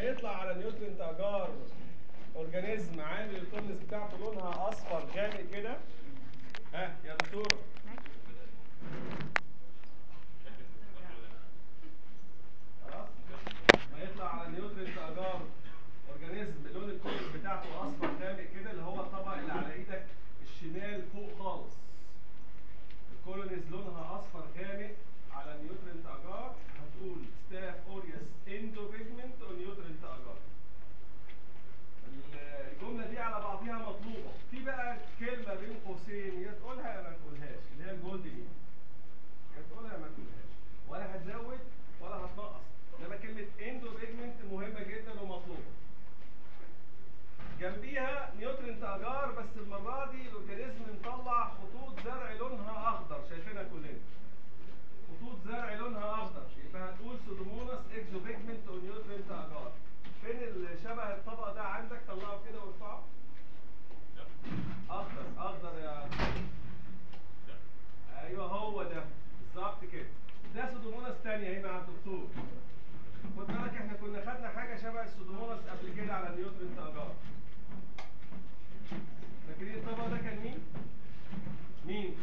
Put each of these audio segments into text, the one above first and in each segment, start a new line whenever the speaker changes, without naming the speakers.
هيطلع على نيوترنت اجار اورجانيزم عامل الكورنس بتاعته لونها اصفر غامق كده ها يا دكتور خلاص ما يطلع على نيوترنت اجار اورجانيزم لون الكورنس بتاعته اصفر غامق كده اللي هو الطبق اللي على ايدك الشمال فوق خالص الكولونيز لونها اصفر غامق على نيوترنت اجار هتقول ستاف اوريوس اندو بيجمنت او نيوترنت اجار الجمله دي على بعضها مطلوبه في بقى كلمه بين قوسين يا تقولها يا ما تقولهاش اللي هي الجولد دي يا تقولها يا ما تقولهاش ولا هتزود ولا هتنقص انما كلمه اندو بيجمنت مهمه جدا ومطلوبه جنبيها نيوترنت اجار بس المره دي الاورجانيزم مطلع خطوط زرع لونها اخضر شايفينها كلنا خطوط زرع لونها اخضر يبقى هتقول سودوموناس اكزو بيجمنت او نيوترنت اجار فين اللي شبه الطبق ده عندك طلعه كده وارفعه اخضر اخضر يا ايوه هو ده بالظبط كده ده سودوموناس تانية هنا على الدكتور خد بالك احنا كنا خدنا حاجه شبه السودوموناس قبل كده على النيوترنت اجار فاكرين الطبق ده كان مين؟ مين؟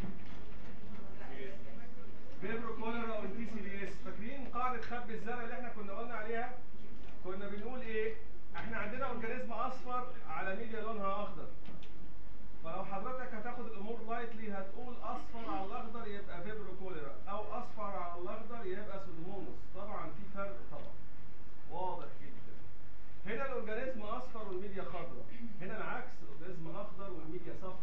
فيبرو كوليرا او تي سي بي اس فاكرين قاعده خب الزرع اللي احنا كنا قلنا عليها؟ كنا بنقول ايه؟ احنا عندنا اورجانيزم اصفر على ميديا لونها اخضر فلو حضرتك هتاخد الامور لايتلي هتقول اصفر على الاخضر يبقى فيبرو كوليرا او اصفر على الاخضر يبقى سودومونوس طبعا في فرق طبعا واضح جدا هنا الاورجانيزم اصفر والميديا خضراء هنا العكس الاورجانيزم اخضر والميديا صفر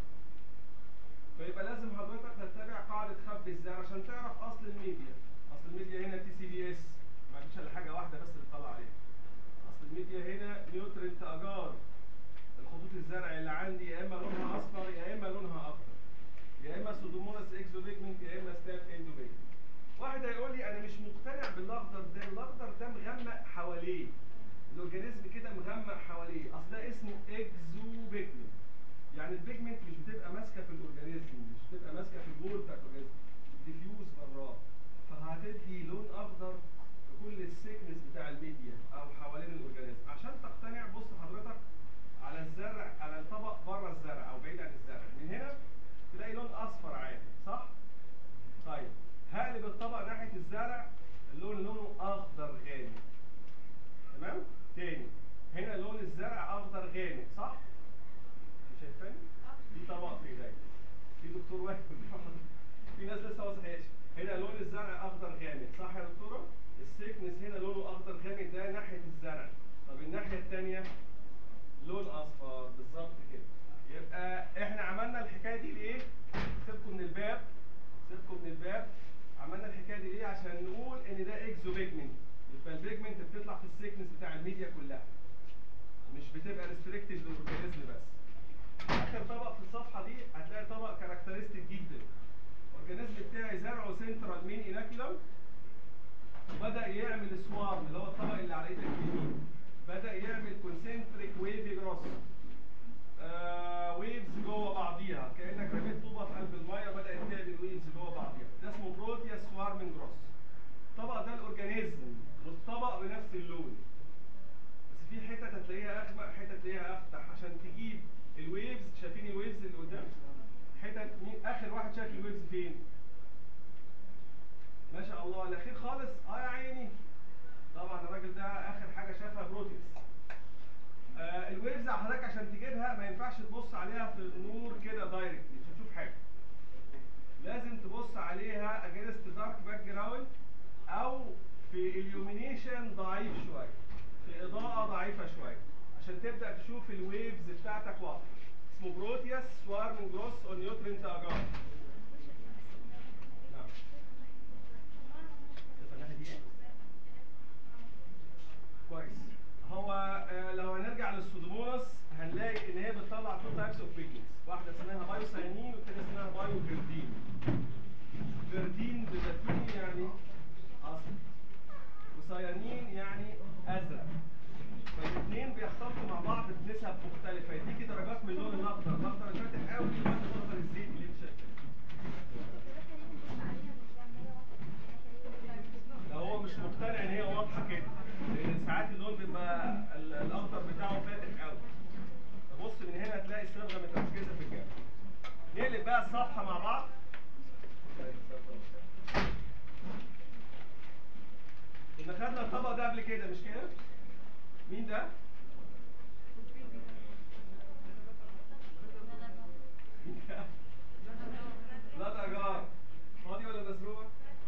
فيبقى لازم حضرتك تتبع قاعده خب الزرع عشان تعرف اصل الميديا اصل الميديا هنا تي سي بي اس ما فيش الا حاجه واحده بس اللي طلع عليها اصل الميديا هنا نيوترنت اجار الخطوط الزرع اللي عندي يا اما لونها اصفر يا اما لونها اخضر يا اما سودوموناس اكزو بيجمنت يا اما ستاف اندو بيجمنت واحد هيقول لي انا مش مقتنع بالاخضر ده الاخضر ده مغمق حواليه الاورجانيزم كده مغمق حواليه اصل ده اسمه اكزو بيجمنت يعني البيجمنت مش بتبقى ماسكه في الاورجانيزم مش بتبقى ماسكه في الجول بتاع الاورجانيزم ديفيوز براه فهتدي لون اخضر في كل السيكنس بتاع الميديا او حوالين الاورجانيزم عشان تقتنع بص حضرتك على الزرع على الطبق بره الزرع او بعيد عن الزرع من هنا تلاقي لون اصفر عادي صح طيب هقلب الطبق ناحيه الزرع اللون لونه اخضر غامق تمام تاني هنا لون الزرع اخضر غامق صح مش شايفاني في طبق في ايديا في دكتور واقف في ناس لسه ما صحيش هنا لون الزرع اخضر غامق صح يا دكتوره السيكنس هنا لونه اخضر غامق ده ناحيه الزرع طب الناحيه الثانيه لون اصفر بالظبط كده يبقى احنا عملنا الحكايه دي ليه سيبكم من الباب سيبكم من الباب عملنا الحكايه دي ليه عشان نقول ان ده اكزو بيجمنت يبقى البيجمنت بتطلع في السيكنس بتاع الميديا كلها مش بتبقى ريستريكتد للاورجانيزم بس اخر طبق في الصفحه دي هتلاقي طبق كاركترستيك جدا الاورجانيزم بتاعي زرعه سنترال مين اناكيولم وبدا يعمل سوارم اللي هو الطبق اللي على ايدك اليمين بدا يعمل كونسنتريك ويفي جروس آه ويفز جوه بعضيها كانك رميت طوبه في قلب الميه بدات تعمل ويفز جوه بعضيها ده اسمه بروتيا سوارمنج جروس الطبق ده الاورجانيزم والطبق بنفس اللون بس في حتت هتلاقيها اغمق حتت تلاقيها افتح عشان تجيب الويفز شايفين الويفز اللي قدام حتت مين اخر واحد شايف الويفز فين ما شاء الله الاخير خالص اه يا عيني طبعا الراجل ده اخر حاجه شافها بروتيس آه الويفز حضرتك عشان تجيبها ما ينفعش تبص عليها في النور كده دايركت مش هتشوف حاجه لازم تبص عليها اجينست دارك باك جراوند او في اليومينيشن ضعيف شويه في اضاءه ضعيفه شويه عشان تبدا تشوف الويفز بتاعتك واضحه اسمه بروتياس سوارمنج جروس اون نيوترينت اجار نعم كويس هو آه لو هنرجع للسودوموناس هنلاقي ان هي بتطلع تو تايبس اوف بيجمنتس واحده اسمها بايوساينين والثانيه اسمها بايوفيردين فيردين بلاتيني يعني اصل وسيانين يعني ازرق فالاثنين بيختلطوا مع بعض بنسب مختلفه يديكي درجات من اللون الاخضر الاخضر الفاتح قوي لغايه الاخضر الزيتي اللي انت شايفاه لو هو مش مقتنع ان هي واضحه كده لان ساعات اللون بيبقى صبغه متركزه في الجنب نقلب بقى الصفحه مع بعض كنا خدنا الطبق ده قبل كده مش كده مين ده مين ده بلاد اجار فاضي ولا مزروع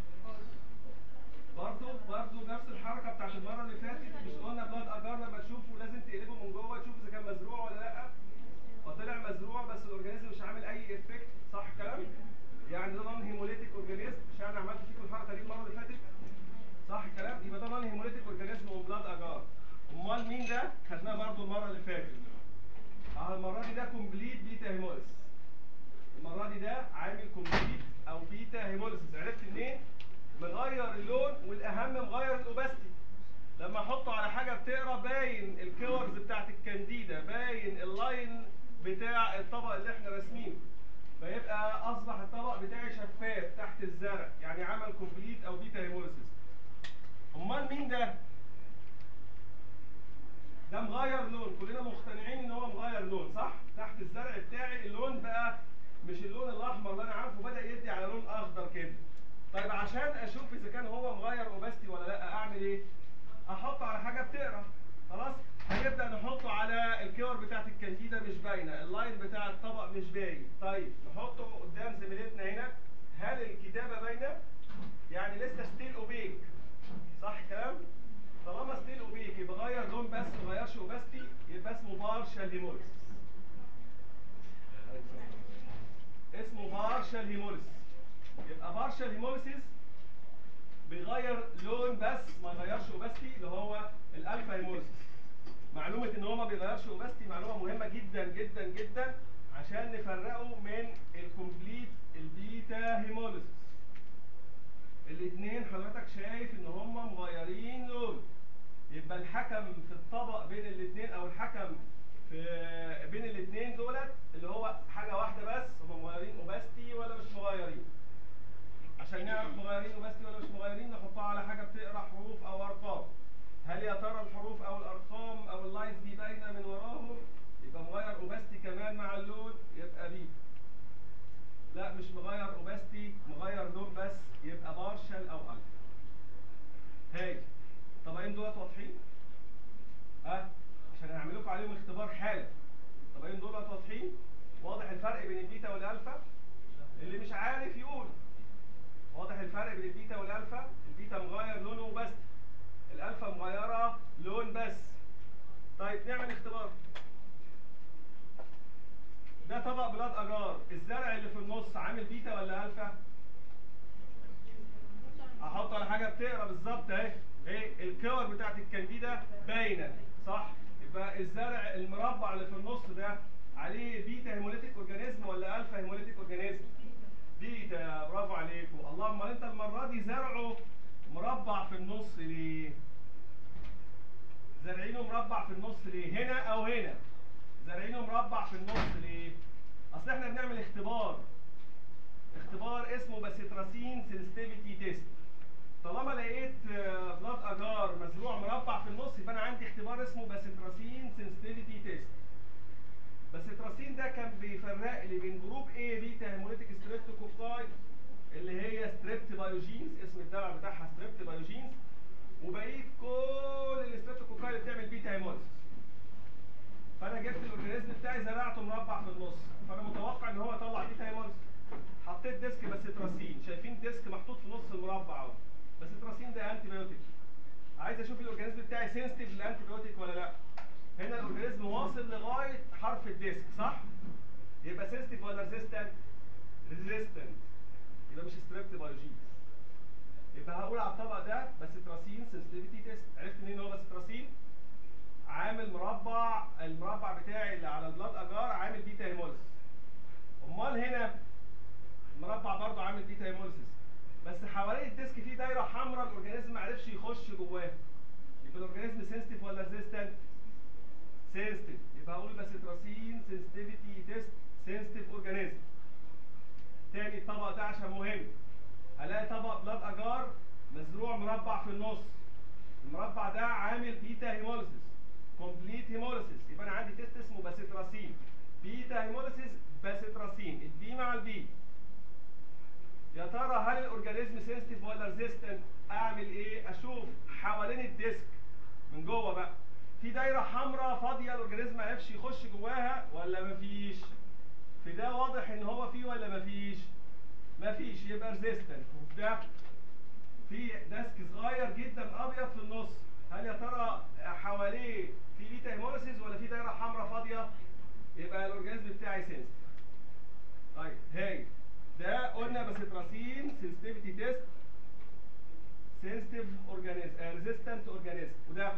برضه برضه نفس الحركه بتاعت المره اللي فاتت مش قلنا بلاد اجار لما تشوفه لازم تقلبه من جوه تشوف اذا كان مزروع ولا لا فطلع مزروع بس الاورجانيزم مش عامل اي افكت صح الكلام يعني ده نون هيموليتيك اورجانيزم مش انا عملت فيكم الحركه دي المره اللي فاتت صح الكلام يبقى ده نون هيموليتيك اورجانيزم وبلاد اجار امال مين ده خدناه برضه المره اللي فاتت اه المره دي ده كومبليت بيتا هيموليس المره دي ده عامل كومبليت او بيتا هيموليسيس عرفت منين مغير اللون والاهم مغير الاوباستي لما احطه على حاجه بتقرا باين الكورز بتاعت الكانديدا باين اللاين بتاع الطبق اللي احنا راسمينه فيبقى اصبح الطبق بتاعي شفاف تحت الزرع يعني عمل كومبليت او بيتا هيموليسيس امال مين ده ده مغير لون كلنا مقتنعين ان هو مغير لون صح تحت الزرع بتاعي اللون بقى مش اللون الاحمر اللي انا عارفه بدا يدي على لون اخضر كده طيب عشان اشوف اذا كان هو مغير اوباستي ولا لا اعمل ايه احطه على حاجه بتقرا خلاص هنبدا نحطه على الكور بتاعت الكانديدا مش باينه اللاين بتاع الطبق مش باين طيب نحطه قدام زميلتنا هنا هل الكتابه باينه يعني لسه ستيل اوبيك صح الكلام طالما ستيل اوبيك يبقى غير لون بس ما غيرش اوباستي يبقى اسمه بارشال هيموليسيس اسمه بارشال هيموليسيس يبقى بارشال هيموليسيس بيغير لون بس ما يغيرش اوباستي اللي هو الالفا هيموليسيس معلومه ان هو ما بيغيرش اوباستي معلومه مهمه جدا جدا جدا عشان نفرقه من الكومبليت البيتا هيموليسيس الاثنين حضرتك شايف ان هم مغيرين لون يبقى الحكم في الطبق بين الاثنين او الحكم في بين الاثنين دولت اللي هو حاجه واحده بس هم مغيرين اوباستي ولا مش مغيرين عشان نعرف مغيرين اوباستي ولا مش مغيرين نحطها على حاجه بتقرا حروف او ارقام هل يا ترى الحروف او الارقام او اللاينز دي باينه من وراهم يبقى مغير اوباستي كمان مع اللون يبقى بي لا مش مغير اوباستي مغير لون بس يبقى بارشل او الفا هاي الطبقين دولت واضحين ها عشان هنعمل لكم عليهم اختبار حالا الطبقين دولت واضحين واضح الفرق بين البيتا والالفا اللي مش عارف يقول واضح الفرق بين البيتا والالفا البيتا مغير لونه بس الالفا مغيره لون بس طيب نعمل اختبار ده طبق بلاد اجار الزرع اللي في النص عامل بيتا ولا الفا احطه على حاجه بتقرا بالظبط اهي ايه الكور بتاعت الكانديدا باينه صح يبقى الزرع المربع اللي في النص ده عليه بيتا هيموليتيك اورجانيزم ولا الفا هيموليتيك اورجانيزم بيتا برافو عليكم اللهم انت المره دي زرعه مربع في النص ليه زارعينه مربع في النص ليه هنا او هنا زارعينه مربع في النص ليه اصل احنا بنعمل اختبار اختبار اسمه باسيتراسين سنسيتيفيتي تيست طالما لقيت بلاد اجار مزروع مربع في النص يبقى انا عندي اختبار اسمه باسيتراسين سنسيتيفيتي تيست باسيتراسين ده كان بيفرق لي بين جروب A بيتا هيموليتيك ستريبتوكوكاي اللي هي ستريبت بايوجينز اسم الدلع بتاعها ستريبت بايوجينز وبقيه كل الستريبتوكوكاي اللي بتعمل بيتا هيموليسيس فانا جبت الاورجانيزم بتاعي زرعته مربع في النص فانا متوقع ان هو يطلع بيتا هيموليسيس حطيت ديسك باسيتراسين شايفين ديسك محطوط في نص المربع اهو باسيتراسين ده انتي بايوتيك عايز اشوف الاورجانيزم بتاعي سنسيتيف للانتي بايوتيك ولا لا هنا الاورجانيزم واصل لغايه حرف الديسك صح يبقى سنسيتيف ولا ريزيستنت ريزيستنت يبقى مش ستريبت بايوجينز يبقى هقول على الطبق ده باسيتراسين سنسيتيفيتي تيست عرفت منين هو باسيتراسين عامل مربع المربع بتاعي اللي على البلاد اجار عامل بيتا هيموليسيس امال هنا المربع برضه عامل بيتا هيموليسيس بس حوالين الديسك فيه دايره حمراء الاورجانيزم ما عرفش يخش جواها يبقى الاورجانيزم سنسيتيف ولا ريزيستنت سنسيتيف يبقى هقول باسيتراسين سنسيتيفيتي تيست سنسيتيف اورجانيزم تاني الطبق ده عشان مهم هلاقي طبق بلاد اجار مزروع مربع في النص المربع ده عامل بيتا هيموليسيس كومبليت هيموليسيس يبقى انا عندي تيست اسمه باسيتراسين بيتا هيموليسيس باسيتراسين البي مع البي يا ترى هل الاورجانيزم سنسيتيف ولا ريزيستنت اعمل ايه اشوف حوالين الديسك من جوه بقى في دايره حمراء فاضيه الاورجانيزم ما عرفش يخش جواها ولا مفيش في ده واضح ان هو فيه ولا مفيش مفيش يبقى ريزيستنت وفي ده في ديسك صغير جدا ابيض في النص هل يا ترى حواليه في بيتا هيموليسيس ولا في دايره حمراء فاضيه يبقى الاورجانيزم بتاعي سنسيتيف طيب هاي ده قلنا باسيتراسين سنسيتيفيتي تيست سنسيتيف اورجانيزم ريزيستنت اورجانيزم وده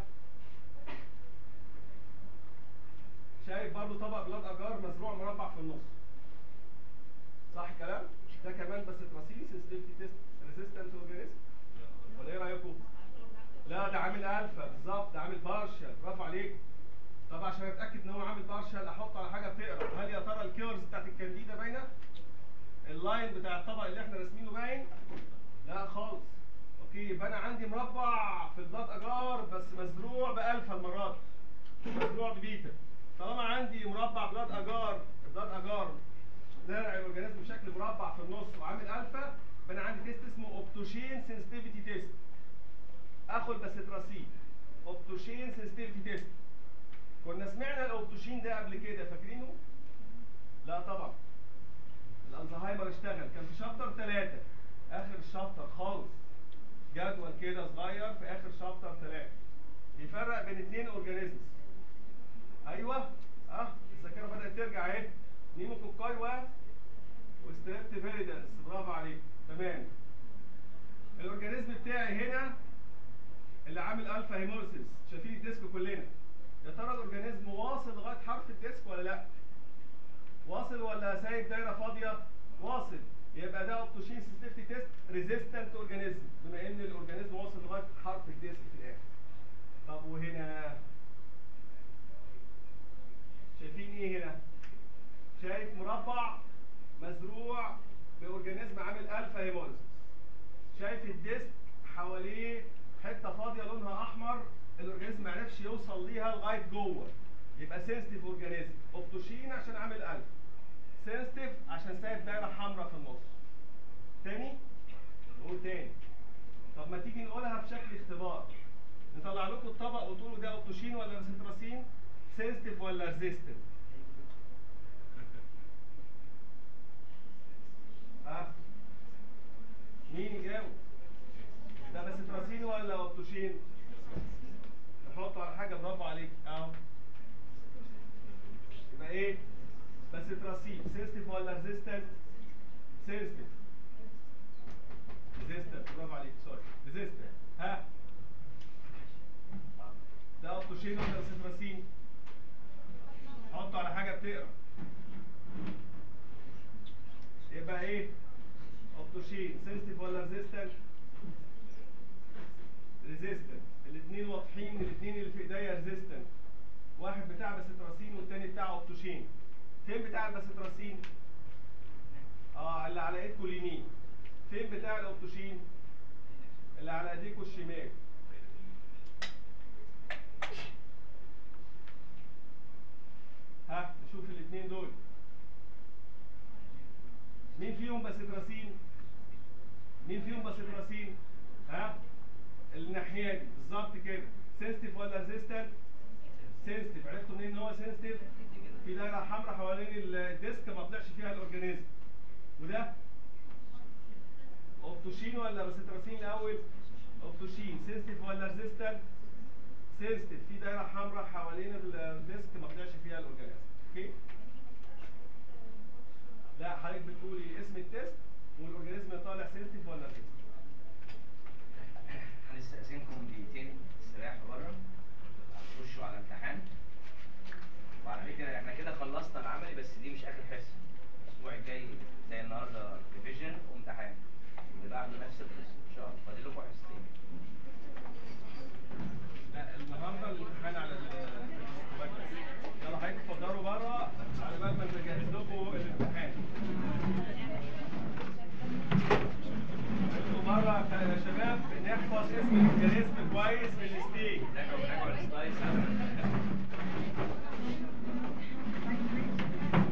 شايف برضو طبق بلاد اجار مزروع مربع في النص صح الكلام ده كمان باسيتراسين سنسيتيفيتي تيست ريزيستنت اورجانيزم ولا ايه رايكم لا ده عامل الفا بالظبط ده عامل بارشل برافو عليك طب عشان اتاكد ان هو عامل بارشل احط على حاجه بتقرا هل يا ترى الكيرز بتاعت الكانديدا باينه اللاين بتاع الطبق اللي احنا راسمينه باين لا خالص اوكي يبقى انا عندي مربع في البلاد اجار بس مزروع بالفا المره دي مزروع ببيتا طالما عندي مربع بلاد اجار بلاد اجار زارع الاورجانيزم بشكل مربع في النص وعامل الفا يبقى انا عندي تيست اسمه اوبتوشين سنسيتيفيتي تيست اخد باسيتراسين اوبتوشين سنسيتيفيتي تيست كنا سمعنا الاوبتوشين ده قبل كده فاكرينه؟ لا طبعا الالزهايمر اشتغل كان في شابتر ثلاثة اخر الشابتر خالص جدول كده صغير في اخر شابتر ثلاثة بيفرق بين اثنين اورجانيزمز ايوه اه الذاكره بدات ترجع اهي نيموكوكاي و وستريبت فيريدنس برافو عليك تمام الاورجانيزم بتاعي هنا اللي عامل الفا هيموليسيس شايفين الديسك كلنا يا ترى الاورجانيزم واصل لغايه حرف الديسك ولا لا واصل ولا سايب دايره فاضيه واصل يبقى ده اوبتوشين سيستيفتي تيست ريزيستنت اورجانيزم بما ان الاورجانيزم واصل لغايه حرف الديسك في الاخر طب وهنا شايفين ايه هنا شايف مربع مزروع باورجانيزم عامل الفا هيموليسيس شايف الديسك حواليه حته فاضيه لونها احمر الاورجانيزم ما عرفش يوصل ليها لغايه جوه يبقى سنسيتيف اورجانيزم اوبتوشين عشان عامل الفا سنسيتيف عشان سايب دايره حمراء في النص تاني نقول تاني طب ما تيجي نقولها بشكل اختبار نطلع لكم الطبق وتقولوا ده اوبتوشين ولا ريسيتراسين سنسيتيف ولا ريزيستنت ها مين يجاوب ده باسيتراسين ولا اوبتوشين نحطه على حاجه برافو عليك اهو يبقى ايه باسيتراسين سنسيتيف ولا ريزيستنت سنسيتيف ريزيستنت برافو عليك سوري ريزيستنت ها ده اوبتوشين ولا باسيتراسين حطه على حاجه بتقرا يبقى ايه اوبتوشين سنسيتيف ولا ريزيستنت ريزيستنت الاثنين واضحين الاثنين اللي في ايديا ريزيستنت واحد بتاع باسيتراسين والتاني بتاع اوبتوشين فين بتاع الباسيتراسين اه اللي على ايدكم اليمين فين بتاع الاوبتوشين اللي على ايديكم الشمال ها نشوف الاثنين دول مين فيهم باسيتراسين مين فيهم باسيتراسين ها الناحيه دي بالظبط كده سنسيتيف ولا ريزيستنت سنسيتيف عرفتوا منين ان هو سنسيتيف في دايره حمراء حوالين الديسك ما طلعش فيها الاورجانيزم وده اوبتوشين ولا باسيتراسين الاول اوبتوشين سنسيتيف ولا ريزيستنت سنسيتيف في دايره حمراء حوالين الديسك ما طلعش فيها الاورجانيزم اوكي لا حضرتك بتقولي اسم التيست والاورجانيزم طالع سنسيتيف ولا ريزيستنت
هنستأذنكم دقيقتين استراحة بره هتخشوا على امتحان وعلى فكرة احنا كده خلصنا العملي بس دي مش آخر حصة الأسبوع الجاي زي النهاردة ريفيجن وامتحان اللي بعده نفس القصة إن شاء الله فاضل لكم حصتين
لا النهارده الامتحان على الرسومات بس يلا حضرتك اتفضلوا بره على بال ما نجهز لكم الامتحان انتوا بره يا شباب نحفظ اسم الاورجانيزم كويس في الستيج
راجعوا راجعوا السلايدز على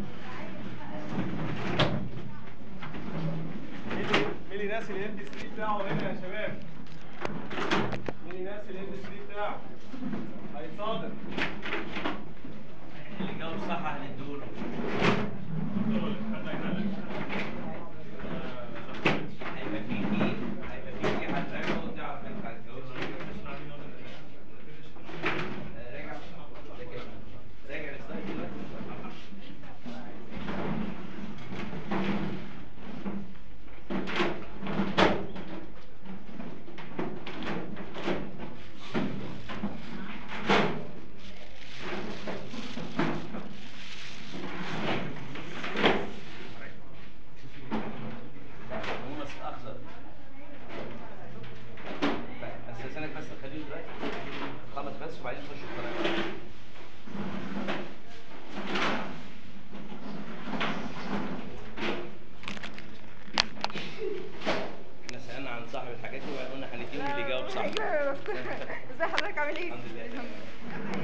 بتاعه هنا يا شباب مين الناس الام بي 3 بتاعه هيتصادر
اللي جاوب صح هنديله هيبقى في كي هيبقى في كي هتراجعه وتعرف انت هتجاوب ولا لا. آه، راجع ده كده. راجع السلايد دلوقتي هو بس اخضر بس استاذنك بس خليه دلوقتي خلص بس وبعدين نخش في القناه احنا سالنا عن صاحب الحاجات دي وقلنا هنديهم اللي جاوب صح
ازي حضرتك عامل ايه؟
الحمد لله.